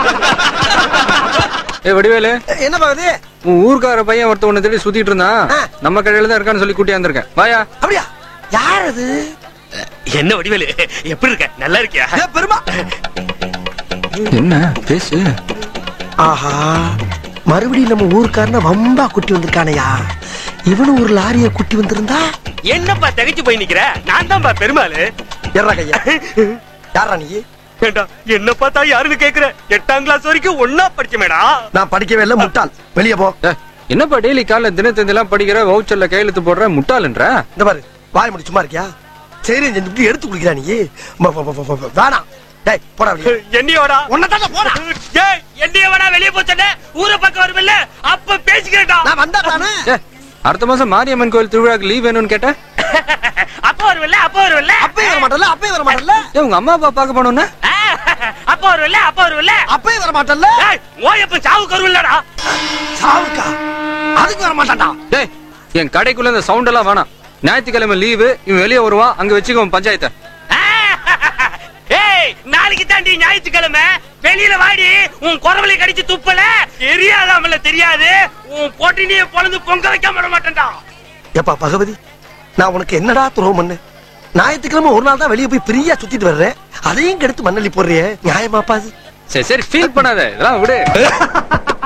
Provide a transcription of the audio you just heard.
ஏ வடிவேலு என்ன பாக்குது உன் ஊர்க்கார பையன் ஒருத்த உன்னை தேடி சுத்திட்டு இருந்தான் ஆ. நம்ம கடையில தான் இருக்கான்னு சொல்லி கூட்டியாந்துருக்கேன் வாயா அப்படியா யார் அது என்ன வடிவேலு எப்படி இருக்க நல்லா இருக்கியா ஏ, பெருமா என்ன பேசு ஆஹா மறுபடியும் நம்ம ஊருக்காரன வம்பா குட்டி வந்திருக்கானயா இவனு ஒரு லாரிய குட்டி வந்திருந்தா என்னப்பா தகைச்சு போய் நிக்கிற நான் தான்ப்பா பெருமாளு எர்ரா கையா யாரா நீ ஏண்டா என்ன பார்த்தா யாருன்னு கேக்குற எட்டாம் கிளாஸ் வரைக்கும் ஒன்னா படிச்சமேடா நான் படிக்கவே இல்ல முட்டாள் வெளிய போ ஏ, என்னப்பா டெய்லி காலைல தினத்தந்திலாம் படிக்கிற வவுச்சர்ல கையெழுத்து போடுற முட்டாளுன்ற இந்த பாரு வாய் முடி சும்மா இருக்கியா சரி இந்த இப்படி எடுத்து குடிக்கிறா நீ ம, ம, ம, ம, ம, வேணாம் டேய் போடா வெளிய என்னையோடா உன்னதான போடா ஏய் என்னைய வேணா வெளிய போச்சே ஊரை பக்கம் வருமில்ல அப்ப பேசிக்கிறேன்டா நான் வந்தா தானே ஏ, அடுத்த மாசம் மாரியம்மன் கோயில் திருவிழாக்கு லீவ் வேணும்னு கேட்டேன் அப்ப வருமில்ல அப்ப வருமில்ல அப்பயே வர மாட்டல்ல அப்பயே வர மாட்டல்ல ஏ உங்க அம்மா அப்பா பார்க்க போனோம்னா ஆ, அப்ப வருமில்ல அப்ப வருமில்ல அப்பயே வர மாட்டல்ல ஏய் ஓயப்ப சாவு கருவில்லடா சாவுக்கா அதுக்கு வர மாட்டான்டா டேய் என் கடைக்குள்ள இந்த சவுண்ட் எல்லாம் வேணாம் ஞாயிற்றுக்கிழமை லீவு இவன் வெளியே வருவான் அங்க வச்சுக்கோ பஞ்சாயத்தை ஏய் நாளைக்கு தாண்டி ஞாயிற்றுக்கிழமை வெளியில வாடி உன் குறவலை கடிச்சு துப்பல தெரியாதாமல தெரியாது உன் பொட்டினிய பொழந்து பொங்க வைக்க விட மாட்டேன்டா ஏப்பா பகவதி நான் உனக்கு என்னடா துரோகம் பண்ணு ஞாயிற்றுக்கிழமை ஒரு நாள் தான் வெளியே போய் ஃப்ரீயா சுத்திட்டு வர்றேன் அதையும் கெடுத்து மண்ணள்ளி போடுறியே நியாயமாப்பா அது சரி சரி ஃபீல் பண்ணாத இதெல்லாம் விடு